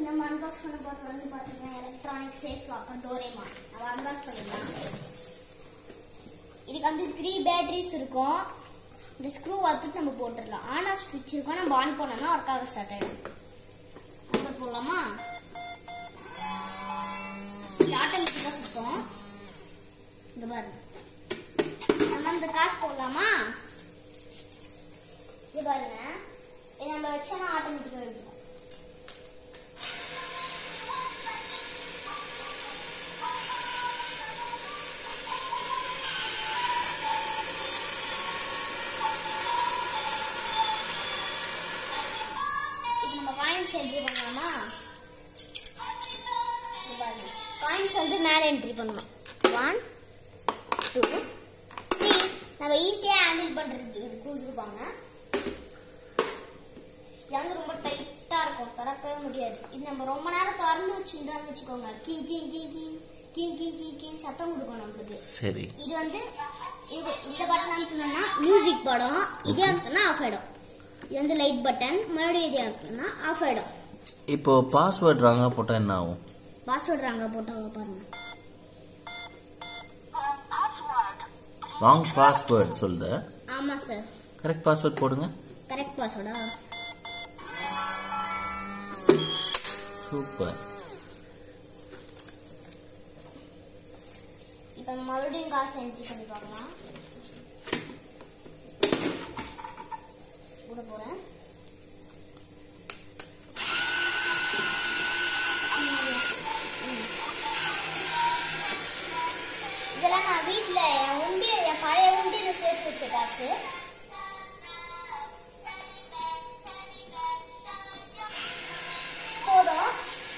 நம்ம அன்பாக்ஸ் பண்ண போறது வந்து பாத்தீங்கன்னா எலக்ட்ரானிக் சேஃப் லாக்கர் டோரேமான் நம்ம அன்பாக்ஸ் பண்ணிடலாம் இதுக்கு வந்து த்ரீ பேட்டரிஸ் இருக்கும் இந்த ஸ்க்ரூ வச்சுட்டு நம்ம போட்டுடலாம் ஆன் ஆஃப் ஸ்விட்ச் இருக்கும் நம்ம ஆன் பண்ணோம்னா ஒர்க் ஆக ஸ்டார்ட் ஆயிடும் நம்பர் போடலாமா இது ஆட்டோமேட்டிக்கா சுத்தம் இந்த பாருங்க நம்ம இந்த காசு போடலாமா இது பாருங்க இது நம்ம வச்சோம்னா ஆட்டோமேட்டிக்கா எடுத்துக்கும் இப்போ நம்ம காயின்ஸ் என்ட்ரி பண்ணலாமா இது பாருங்க காயின்ஸ் வந்து மேலே என்ட்ரி பண்ணலாம் ஒன் டூ த்ரீ நம்ம ஈஸியாக ஹேண்டில் பண்ணுறதுக்கு கொடுத்துருப்பாங்க இது வந்து ரொம்ப டைட்டாக இருக்கும் திறக்கவே முடியாது இது நம்ம ரொம்ப நேரம் திறந்து வச்சுருந்தோம்னு வச்சுக்கோங்க கிங் கிங் கிங் கிங் கிங் கிங் கிங் கிங் சத்தம் கொடுக்கும் நம்மளுக்கு சரி இது வந்து இது இந்த பட்டன் அமுத்தினோம்னா மியூசிக் படம் இதே அமுத்தினா ஆஃப் ஆயிடும் இது வந்து லைட் பட்டன் மறுபடியும் இதே அமுத்தினா ஆஃப் ஆயிடும் இப்போ பாஸ்வேர்ட் ராங்கா போட்டா என்ன ஆகும் பாஸ்வேர்ட் ராங்க போட்டவங்க பாருங்க ராங் பாஸ்வேர்ட் சொல்லுத ஆமா சார் கரெக்ட் பாஸ்வேர்ட் போடுங்க கரெக்ட் பாஸ்வேர்டா சூப்பர் இப்போ மறுபடியும் காசு என்ட்ரி பண்ணி பார்க்கலாம் கூட போறேன் இதெல்லாம் நான் வீட்ல என் உண்டி என் பழைய உண்டியில சேர்த்து வச்ச காசு போதும்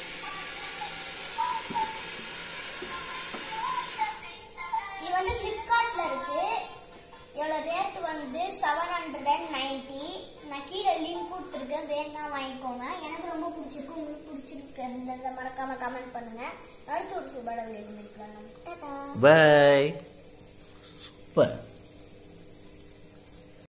இது வந்து ஃப்ளிப்கார்ட்ல இருக்கு இதோட ரேட் வந்து செவன் ஹண்ட்ரட் அண்ட் நைன்டி நான் கீழே லிங்க் கொடுத்துருக்கேன் வேணா வாங்கிக்கோங்க எனக்கு ரொம்ப பிடிச்சிருக்கு உங்களுக்கு பிடிச்சிருக்கு இருந்ததை மறக்காம கமெண்ட் பண்ணுங்க அடுத்து ஒரு சூப்பரான வீடியோ மீட் பண்ணலாம் டாடா பை சூப்பர்